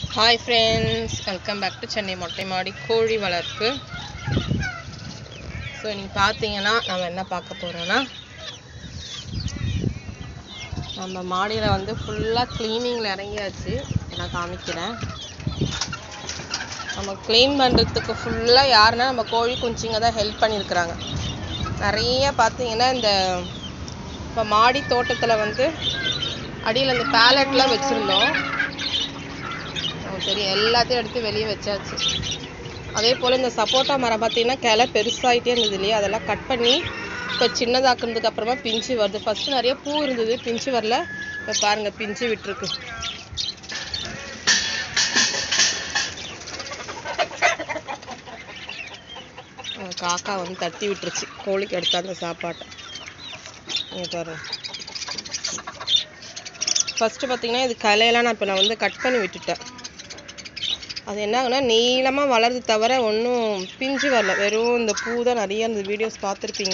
hi friends welcome back to Chennai மொட்டை மாடி கோழி வளர்ப்பு ஸோ நீங்கள் பார்த்தீங்கன்னா நம்ம என்ன பார்க்க போகிறோன்னா நம்ம மாடியில் வந்து ஃபுல்லாக க்ளீனிங்கில் இறங்கியாச்சு நான் காமிக்கிறேன் நம்ம க்ளீன் பண்ணுறதுக்கு ஃபுல்லாக யாருன்னா நம்ம கோழி குஞ்சிங்க தான் ஹெல்ப் பண்ணியிருக்கிறாங்க நிறைய பார்த்தீங்கன்னா இந்த இப்போ மாடி தோட்டத்தில் வந்து அடியில் இந்த பேலட்லாம் வச்சுருந்தோம் நமக்கு தெரியும் எல்லாத்தையும் எடுத்து வெளியே வச்சாச்சு அதே போல் இந்த சப்போட்டா மரம் பார்த்தீங்கன்னா கிளை பெருசாகிட்டே இருந்தது இல்லையா அதெல்லாம் கட் பண்ணி இப்போ சின்னதாக்குனதுக்கு அப்புறமா பிஞ்சு வருது ஃபஸ்ட்டு நிறைய பூ இருந்தது பிஞ்சு வரல இப்போ பாருங்கள் பிஞ்சு விட்டுருக்கு அஹ் காக்கா வந்து தட்டி விட்டுருச்சு கோழிக்கு எடுத்த அந்த சாப்பாட்டை இங்க பாருங்க ஃபஸ்ட்டு பார்த்தீங்கன்னா இது கலையெல்லாம் நான் இப்போ நான் வந்து கட் பண்ணி விட்டுட்டேன் அது என்ன ஆகுனா நீளமாக வளருது தவிர ஒன்றும் பிஞ்சு வரல வெறும் இந்த பூ தான் நிறைய இந்த வீடியோஸ் பார்த்துருப்பீங்க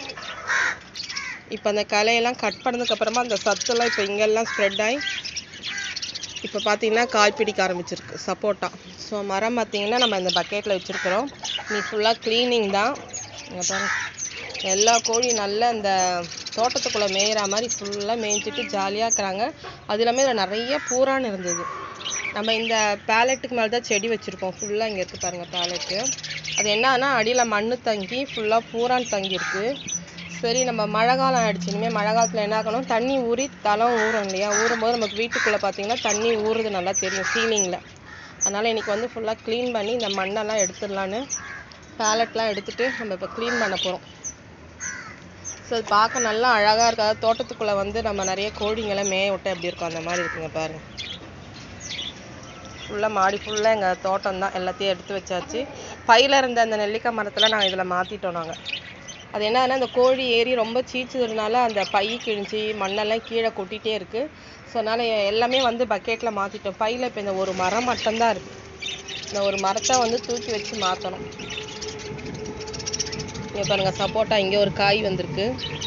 இப்போ அந்த கலையெல்லாம் கட் பண்ணதுக்கப்புறமா அந்த சத்தெல்லாம் இப்போ இங்கெல்லாம் ஸ்ப்ரெட் ஆகி இப்போ பார்த்தீங்கன்னா காய் பிடிக்க ஆரம்பிச்சிருக்கு சப்போட்டா ஸோ மரம் பார்த்தீங்கன்னா நம்ம இந்த பக்கெட்டில் வச்சுருக்குறோம் நீ ஃபுல்லாக க்ளீனிங் தான் இங்கே பாருங்க எல்லா கோழியும் நல்லா இந்த தோட்டத்துக்குள்ளே மேயிற மாதிரி ஃபுல்லாக மேய்ஞ்சிட்டு ஜாலியாக இருக்கிறாங்க அது இல்லாமல் இதில் நிறைய பூரான் இருந்தது நம்ம இந்த பேலட்டுக்கு மேலே தான் செடி வச்சுருக்கோம் ஃபுல்லாக இங்கே இருக்குது பாருங்கள் பேலட்டு அது என்னன்னா அடியில் மண் தங்கி ஃபுல்லாக பூரான் தங்கியிருக்கு சரி நம்ம மழை காலம் ஆயிடுச்சு இனிமேல் மழை காலத்தில் என்ன ஆகணும் தண்ணி ஊறி தளம் ஊறும் இல்லையா ஊறும்போது நமக்கு வீட்டுக்குள்ளே பார்த்தீங்கன்னா தண்ணி ஊறுது நல்லா தெரியும் சீலிங்கில் அதனால் இன்னைக்கு வந்து ஃபுல்லாக க்ளீன் பண்ணி இந்த மண்ணெல்லாம் எடுத்துடலான்னு பேலட்லாம் எடுத்துட்டு நம்ம இப்போ க்ளீன் பண்ண போகிறோம் ஸோ அது பார்க்க நல்லா அழகாக இருக்காது தோட்டத்துக்குள்ளே வந்து நம்ம நிறைய கோழிங்களை மேய விட்டு எப்படி இருக்கும் அந்த மாதிரி இருக்குங்க பாருங்க ஃபுல்லாக மாடி ஃபுல்லாக எங்கள் தோட்டம் தான் எல்லாத்தையும் எடுத்து வச்சாச்சு பையில இருந்த அந்த நெல்லிக்காய் மரத்தில் நாங்கள் இதில் மாற்றிட்டோம் நாங்கள் அது என்னன்னா அந்த கோழி ஏறி ரொம்ப சீச்சதுனால அந்த பை கிழிஞ்சி மண்ணெல்லாம் கீழே கொட்டிகிட்டே இருக்குது ஸோ அதனால் எல்லாமே வந்து பக்கெட்டில் மாற்றிட்டோம் பையில் இப்போ இந்த ஒரு மரம் மட்டும்தான் இருக்குது இந்த ஒரு மரத்தை வந்து தூக்கி வச்சு மாற்றணும் இங்கே பாருங்கள் சப்போட்டா இங்கே ஒரு காய் வந்திருக்கு